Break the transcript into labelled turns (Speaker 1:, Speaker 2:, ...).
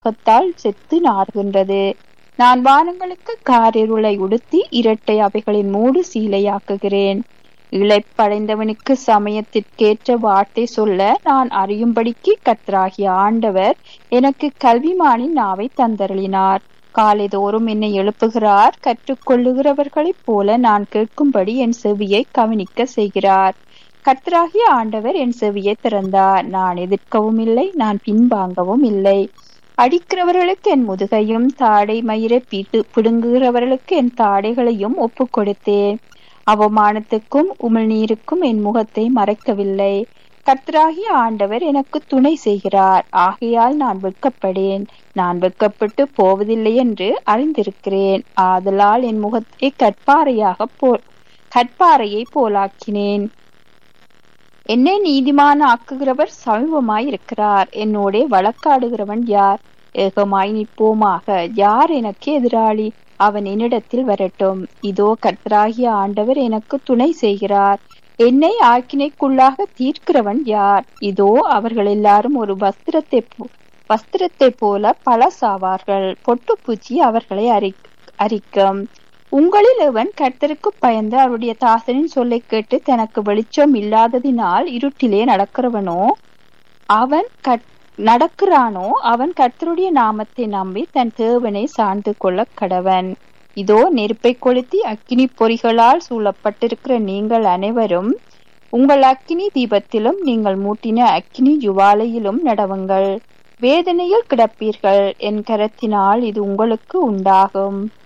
Speaker 1: தாகத்தால் செத்து நாறுகின்றது நான் வானங்களுக்கு காரிருளை உடுத்தி இரட்டை அவைகளின் மூடு சீலையாக்குகிறேன் இளைப்படைந்தவனுக்கு சமயத்திற்கேற்ற வார்த்தை சொல்ல நான் அறியும்படிக்கு கர்த்தராகிய ஆண்டவர் எனக்கு கல்விமானின் நாவை தந்தருளினார் காலைதோறும் என்னை எழுப்புகிறார் கற்றுக்கொள்ளுகிறவர்களைப் போல நான் கேட்கும்படி என் செவியை கவனிக்க செய்கிறார் கர்த்தராகிய ஆண்டவர் என் செவியை திறந்தார் நான் எதிர்க்கவும் இல்லை நான் பின்வாங்கவும் இல்லை அடிக்கிறவர்களுக்கு என் முதுகையும் தாடை மயிரை பீட்டு பிடுங்குகிறவர்களுக்கு என் தாடைகளையும் ஒப்பு கொடுத்தேன் அவமானத்துக்கும் உமிழ்நீருக்கும் என் முகத்தை மறைக்கவில்லை கர்த்தராகிய ஆண்டவர் எனக்கு துணை செய்கிறார் ஆகையால் நான் வெட்கப்படேன் நான் வெட்கப்பட்டு போவதில்லை என்று அறிந்திருக்கிறேன் ஆதலால் என் முகத்தை கற்பாறையாக போ கற்பாறையை போலாக்கினேன் என்னை நீதிமான ஆக்குகிறவர் சமீபமாய் இருக்கிறார் என்னோடே வழக்காடுகிறவன் யார் ஏகமாய் நிற்போமாக யார் எனக்கு எதிராளி அவன் என்னிடத்தில் வரட்டும் இதோ கர்த்தராகிய ஆண்டவர் எனக்கு துணை செய்கிறார் என்னை ஆக்கினைக்குள்ளாக தீர்க்கிறவன் யார் இதோ அவர்கள் எல்லாரும் ஒரு வஸ்திரத்தை வஸ்திரத்தை போல பழசாவார்கள் பொட்டுப்பூச்சி அவர்களை அரி அரிக்கும் உங்களில் எவன் கர்த்தருக்கு பயந்து அவருடைய தாசனின் சொல்லை கேட்டு தனக்கு வெளிச்சம் இல்லாததினால் இருட்டிலே நடக்கிறவனோ அவன் கட் நடக்கிறானோ அவன் கர்த்தருடைய நாமத்தை நம்பி தன் தேவனை சார்ந்து கொள்ள கடவன் இதோ நெருப்பை கொளுத்தி அக்கினி பொறிகளால் சூழப்பட்டிருக்கிற நீங்கள் அனைவரும் உங்கள் அக்கினி தீபத்திலும் நீங்கள் மூட்டின அக்கினி ஜுவாலையிலும் நடவுங்கள் வேதனையில் கிடப்பீர்கள் என் கரத்தினால் இது உங்களுக்கு உண்டாகும்